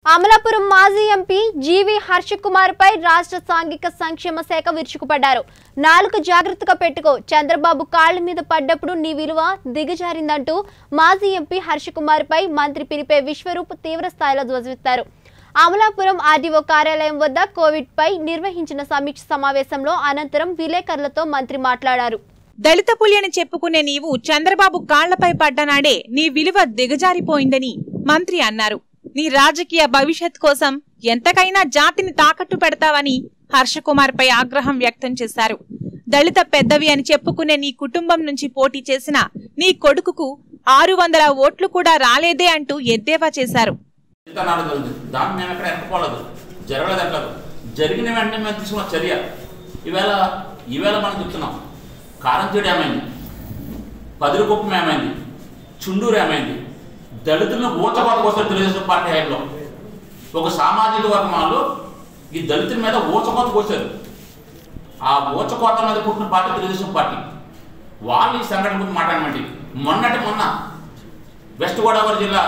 అమలాపురం మాజీ ఎంపీ జీవి హర్షకుమార్ పై రాష్ట్ర సాంఘిక సంక్షేమ శాఖ విరుచుకుపడ్డారు నాలుగు జాగ్రత్తగా పెట్టుకో చంద్రబాబు కాళ్ల మీద పడ్డప్పుడు నీ విలువ దిగజారిందంటూ మాజీ ఎంపీ హర్షకుమార్ పై మంత్రి పిలిపే విశ్వరూప్ తీవ్ర స్థాయిలో ధ్వజిస్తారు అమలాపురం ఆర్డీఓ కార్యాలయం వద్ద కోవిడ్ పై నిర్వహించిన సమీక్ష సమావేశంలో అనంతరం విలేకరులతో మంత్రి మాట్లాడారు దళిత పులి అని చెప్పుకునే నీవు చంద్రబాబు కాళ్లపై పడ్డనాడే నీ విలువ దిగజారిపోయిందని మంత్రి అన్నారు నీ రాజకీయ భవిష్యత్ కోసం ఎంతకైనా జాతిని తాకట్టు పెడతావని హర్షకుమార్ పై ఆగ్రహం వ్యక్తం చేశారు దళిత పెద్దవి అని చెప్పుకునే నీ కుటుంబం నుంచి పోటీ చేసిన నీ కొడుకుకు ఆరు వందల ఓట్లు కూడా రాలేదే అంటూ ఎద్దేవా చేశారు నాడు జరిగింది దాన్ని మేము ఎక్కడ ఎక్కపోలేదు జరగలేదు ఎట్లేదు జరిగిన వెంటనే మేము తీసుకున్న చర్య ఈవేళ ఈవేళ మనం చెప్తున్నాం కారంచేడు ఏమైంది పదిరికుప్పం ఏమైంది చుండూరు ఏమైంది దళితులను ఊచకోత కోసం తెలుగుదేశం పార్టీ హయాంలో ఒక సామాజిక వర్గం వాళ్ళు ఈ దళితుల మీద ఊచకోత కోసారు ఆ ఊచకోత మీద పుట్టిన పార్టీ తెలుగుదేశం పార్టీ వాళ్ళు ఈ సంఘటన గురించి మాట్లాడమండి మొన్నటి మొన్న వెస్ట్ గోదావరి జిల్లా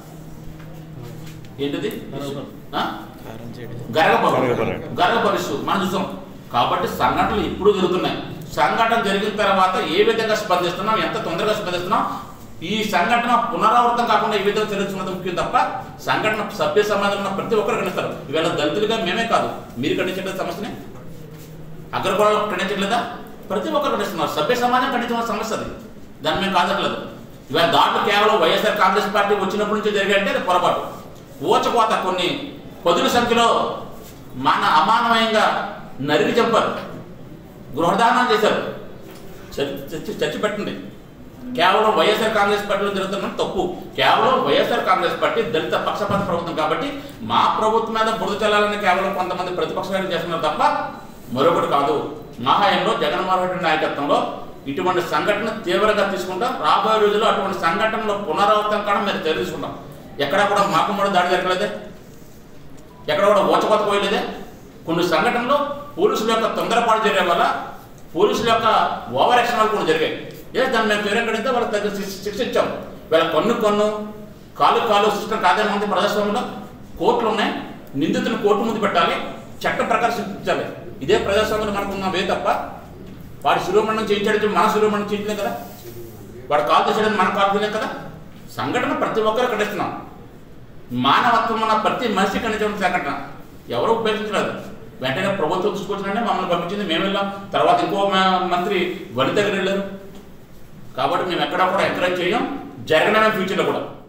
ఏంటిది ఆ? గరగపరు గరగపరుసు మనం చూసాం కాబట్టి సంఘటనలు ఇప్పుడు జరుగుతున్నాయి సంఘటన జరిగిన తర్వాత ఏ విధంగా స్పందిస్తున్నాం ఎంత తొందరగా స్పందిస్తున్నాం ఈ సంఘటన పునరావృతం కాకుండా ఈ విధంగా తెలుస్తున్నది ముఖ్యం తప్ప సంఘటన సభ్య సమాజంలో ఉన్న ప్రతి ఒక్కరు ఖండిస్తారు ఇవాళ దళితులుగా మేమే కాదు మీరు ఖండించే సమస్యని అగ్రకులాలు ఖండించట్లేదా ప్రతి ఒక్కరు ఖండిస్తున్నారు సభ్య సమాజం ఖండించిన సమస్య అది దాన్ని మేము కాదట్లేదు ఇవాళ దాంట్లో కేవలం వైఎస్ఆర్ కాంగ్రెస్ పార్టీ వచ్చినప్పటి నుంచి జరిగాయంటే అది పొరపాటు ఊచకోత కొన్ని పదుల సంఖ్యలో మాన అమానవయంగా నరికి చంపారు గృహదానం చేశారు చర్చ చర్చ- చర్చ పెట్టండి కేవలం వైఎస్ఆర్ కాంగ్రెస్ పార్టీలో జరుగుతున్న తప్పు కేవలం వైఎస్ఆర్ కాంగ్రెస్ పార్టీ దళిత పక్షపాత ప్రభుత్వం కాబట్టి మా ప్రభుత్వం మీద బురద చల్లాలని కేవలం కొంతమంది ప్రతిపక్ష నాయకులు చేస్తున్నారు తప్ప మరొకటి కాదు మా హయాంలో జగన్మోహన్ రెడ్డి నాయకత్వంలో ఇటువంటి సంఘటన తీవ్రంగా తీసుకుంటాం రాబోయే రోజుల్లో అటువంటి సంఘటనలో పునరావృతం కూడా మేము చర్య తీసుకుంటాం ఎక్కడా కూడా మాకు కూడా దాడి జరగలేదే ఎక్కడ కూడా ఓచకోత పోయలేదే కొన్ని సంఘటనలు పోలీసుల యొక్క తొందరపాటు జరిగే వల్ల పోలీసుల యొక్క ఓవర్ యాక్షన్ వల్ల కూడా జరిగాయి ఏ దాన్ని మేము పేరు కడితే వాళ్ళకి తగ్గ శిక్ష శిక్ష ఇచ్చాం వీళ్ళ కన్ను కన్ను కాలు కాలు సిస్టమ్ కాదేమో ఉంది ప్రజాస్వామ్యంలో కోర్టులు ఉన్నాయి నిందితుని కోర్టు ముందు పెట్టాలి చట్ట ప్రకారం శిక్షించాలి ఇదే ప్రజాస్వామ్యంలో మనకు ఉన్న వే తప్ప వాడు శిరోమణం చేయించాడు మన శిరోమణం చేయించలే కదా వాడు కాల్ చేసాడని మన కాల్ చేయలేం కదా సంఘటన ప్రతి ఒక్కరు ఖండిస్తున్నాం మానవత్వం ఉన్న ప్రతి మనిషి ఖండించిన సంఘటన ఎవరు ఉపయోగించలేదు వెంటనే ప్రభుత్వం తీసుకొచ్చినంటే మమ్మల్ని పంపించింది మేము వెళ్ళాం తర్వాత ఇంకో మ- మంత్రి వనిత దగ్గర వెళ్ళారు కాబట్టి మేము ఎక్కడా కూడా ఎంకరేజ్ చేయం జరగడమే ఫ్యూచర్లో కూడా